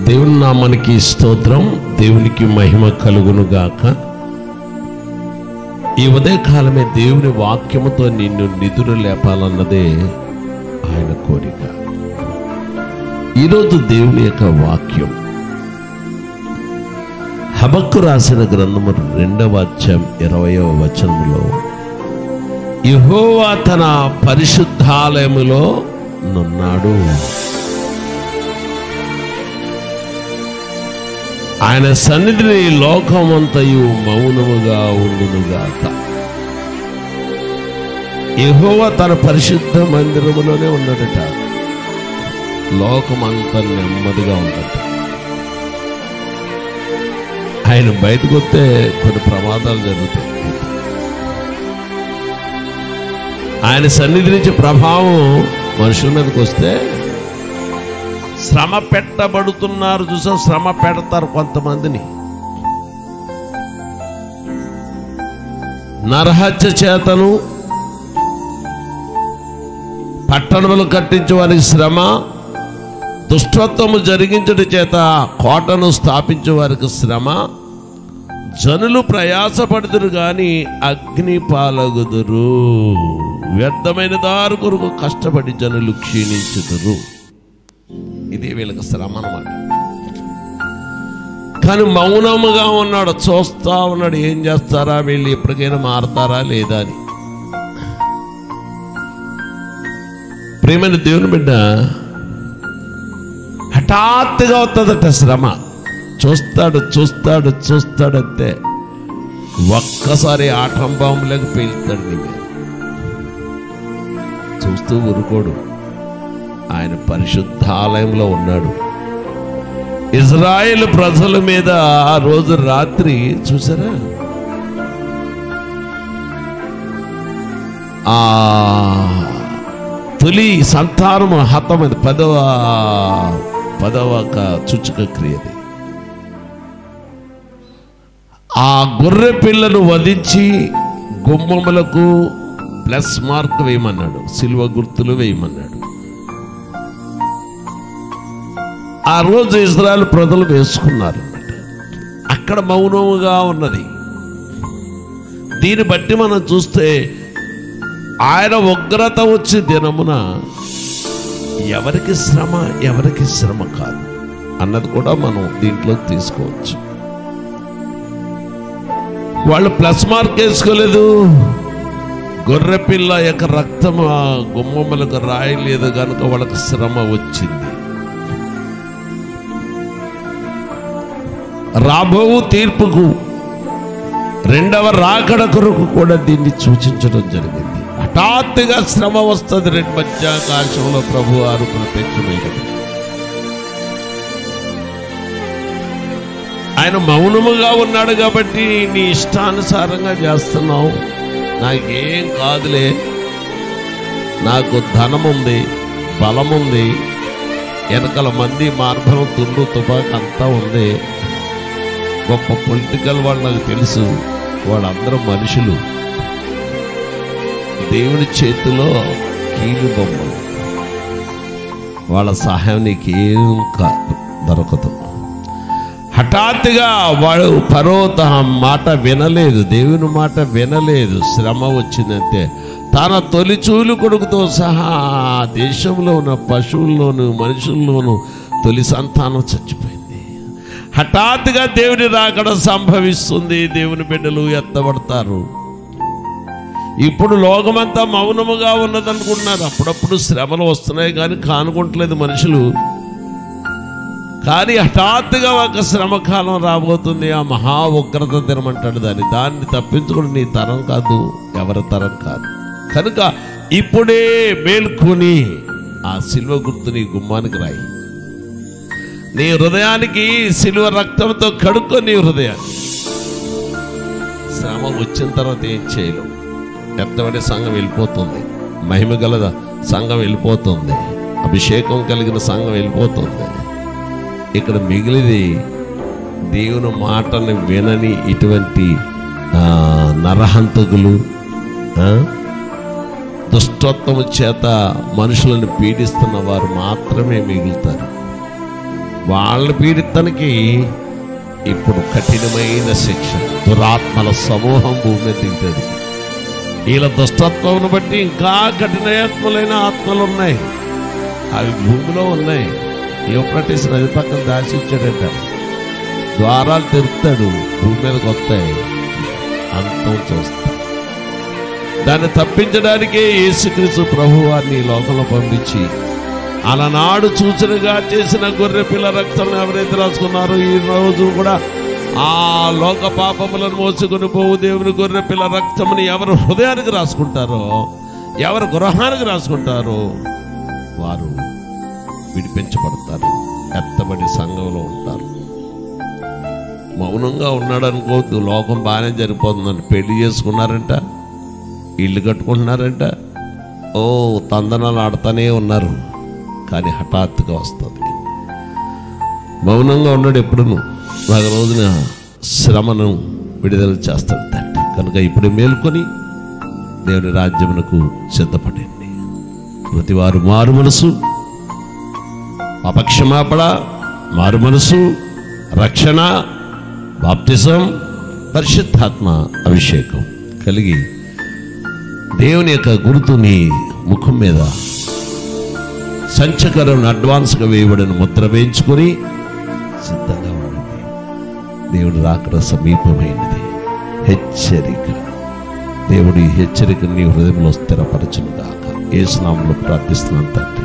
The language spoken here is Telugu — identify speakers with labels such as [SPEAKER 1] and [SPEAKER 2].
[SPEAKER 1] దేవుని నామానికి స్తోత్రం దేవునికి మహిమ కలుగును గాక ఈ ఉదయకాలమే దేవుని వాక్యముతో నిన్ను నిధులు లేపాలన్నదే ఆయన కోరిక ఈరోజు దేవుని యొక్క వాక్యం హబక్కు రాసిన గ్రంథము రెండవ అధ్యాయం ఇరవయవ వచనములో యెహోవా తన పరిశుద్ధాలయములో నున్నాడు ఆయన సన్నిధిని లోకమంతయు మౌనముగా ఉండునుగాక యెహోవా తన పరిశుద్ధ మందిరములోనే ఉన్నాడట లోకమంతా నెమ్మదిగా ఉందట ఆయన బయటకు వస్తే కొన్ని ప్రమాదాలు జరుగుతాయి ఆయన సన్నిధి నుంచి ప్రభావం మనుషుల మీదకి వస్తే శ్రమ పెట్టబడుతున్నారు చూసా శ్రమ పెడతారు కొంతమందిని నరహత్య చేతను పట్టణములు కట్టించే వారికి శ్రమ దుష్టత్వము జరిగించుట చేత కోటను స్థాపించే వారికి శ్రమ జనులు ప్రయాసపడుదురు గాని అగ్ని పాలగుదురు వ్యర్థమైన దారు కొరకు కష్టపడి జనులు క్షీణించుదురు ఇది వీళ్ళకి శ్రమ అన్నమాట కానీ మౌనముగా ఉన్నాడు చూస్తా ఉన్నాడు ఏం చేస్తారా వీళ్ళు ఎప్పటికైనా మారతారా లేదా అని ప్రేమైన దేవుని బిడ్డ హఠాత్తుగా వస్తుందట శ్రమ చూస్తాడు చూస్తాడు చూస్తాడు అంతే ఒక్కసారి ఆటం బాంబులకు పేలుతాడు నీ మీద చూస్తూ ఊరుకోడు ఆయన పరిశుద్ధాలయంలో ఉన్నాడు ఇజ్రాయేల్ ప్రజల మీద ఆ రోజు రాత్రి చూసారా ఆ తొలి సంతానము హతమైంది పదవ పదవ క- చుచ్చుక క్రియది ఆ గొర్రె పిల్లను వధించి గుమ్మములకు ప్లస్ మార్క్ వేయమన్నాడు సిల్వ గుర్తులు వేయమన్నాడు ఆ రోజు ఇజ్రాయల్ ప్రజలు వేసుకున్నారు అక్కడ మౌనముగా ఉన్నది దీన్ని బట్టి మనం చూస్తే ఆయన ఉగ్రత వచ్చే దినమున ఎవరికి శ్రమ ఎవరికి శ్రమ కాదు అన్నది కూడా మనం దీంట్లో తీసుకోవచ్చు వాళ్ళు ప్లస్ మార్క్ వేసుకోలేదు గొర్రె పిల్ల యొక్క రక్తం ఆ గుమ్మములకు రాయలేదు కనుక వాళ్ళకి శ్రమ వచ్చింది రాబో తీర్పుకు రెండవ రాకడ కొరకు కూడా దీన్ని సూచించడం జరిగింది హఠాత్తుగా శ్రమ వస్తుంది రెండు మధ్యాకాశంలో ప్రభు వారు ప్రత్యక్షమైనది ఆయన మౌనముగా ఉన్నాడు కాబట్టి నీ ఇష్టానుసారంగా చేస్తున్నావు నాకేం కాదులే నాకు ధనం ఉంది బలం ఉంది వెనకల మంది మార్గం తుండు తుపాకు అంతా ఉంది గొప్ప పొలిటికల్ వాళ్ళు నాకు తెలుసు వాళ్ళందరూ మనుషులు దేవుని చేతిలో కీలు బొమ్మలు వాళ్ళ సహాయం నీకు ఏం కా- దొరకదు హఠాత్తుగా వాడు పర్వత మాట వినలేదు దేవుని మాట వినలేదు శ్రమ వచ్చిందంటే తన తొలిచూలు కొడుకుతో సహా ఆ దేశంలో ఉన్న పశువుల్లోను మనుషుల్లోనూ తొలి సంతానం చచ్చిపోయింది హఠాత్తుగా దేవుని రాకడ సంభవిస్తుంది దేవుని బిడ్డలు ఎత్తబడతారు ఇప్పుడు లోకమంతా మౌనముగా ఉన్నదనుకుంటున్నారు అప్పుడప్పుడు శ్రమలు వస్తున్నాయి కానీ కానుకుంటలేదు మనుషులు కానీ హఠాత్తుగా ఒక శ్రమకాలం రాబోతుంది ఆ మహా ఉగ్రత దినమంటాడు దాన్ని దాన్ని తప్పించుకుని నీ తరం కాదు ఎవరి తరం కాదు కనుక ఇప్పుడే మేల్కొని ఆ సిల్వ గుర్తు నీ గుమ్మానికి రాయి నీ హృదయానికి సిల్వ రక్తంతో కడుక్కో నీ హృదయాన్ని శ్రమ వచ్చిన తర్వాత ఏం చేయలేవు ఎత్తబడే సంఘం వెళ్ళిపోతుంది మహిమ గల సంఘం వెళ్ళిపోతుంది అభిషేకం కలిగిన సంఘం వెళ్ళిపోతుంది ఇక్కడ మిగిలిది దేవుని మాటని వినని ఇటువంటి ఆ, నరహంతకులు ఆ, దుష్టత్వము చేత మనుషులను పీడిస్తున్న వారు మాత్రమే మిగులుతారు వాళ్ళ పీడితనికి ఇప్పుడు కఠినమైన శిక్ష దురాత్మల సమూహం భూమి మీద దిగుతుంది వీళ్ళ దుష్టత్వం బట్టి ఇంకా కఠినాత్మలైన ఆత్మలు ఉన్నాయి అవి భూమిలో ఉన్నాయి యూప్రటిస్ నది పక్కన దాచిచ్చాడట ద్వారాలు తెరుస్తాడు భూమి మీదకి వస్తాయి అంతం చూస్తాడు దాన్ని తప్పించడానికే యేసుక్రీస్తు ప్రభు వారిని ఈ లోకంలో పంపించి అలనాడు సూచనగా చేసిన గొర్రె పిల్ల రక్తం ఎవరైతే రాసుకున్నారో ఈ రోజు కూడా ఆ లోక పాపములను మోసుకొని పోవు దేవుని గొర్రె పిల్ల రక్తముని ఎవరు హృదయానికి రాసుకుంటారో ఎవరు గృహానికి రాసుకుంటారో వారు విడిపించబడతారు ఎత్తబడి సంఘంలో ఉంటారు మౌనంగా ఉన్నాడు అనుకోవద్దు లోకం బాగానే జరిపోతుందని పెళ్లి చేసుకున్నారంట ఇల్లు కట్టుకుంటున్నారంట ఓ తందనాలు ఆడుతూనే ఉన్నారు కానీ హఠాత్తుగా వస్తుంది మౌనంగా ఉన్నాడు ఎప్పుడును ఒక రోజున శ్రమను విడుదల చేస్తాడు తండ్రి కనుక ఇప్పుడు మేల్కొని దేవుని రాజ్యమునకు సిద్ధపడండి ప్రతివారు మారు మనసు అపక్షమాపణ మారు మనసు రక్షణ బాప్తిజం పరిశుద్ధాత్మ అభిషేకం కలిగి దేవుని యొక్క గుర్తు మీ ముఖం మీద సంచకరం అడ్వాన్స్గా వేయబడిన ముద్ర వేయించుకొని సిద్ధంగా ఉండండి దేవుడు రాకడ సమీపమైనది హెచ్చరిక దేవుడి హెచ్చరిక నీ హృదయంలో స్థిరపరచును గాక ఏ స్నామంలో ప్రార్థిస్తున్నాను తండ్రి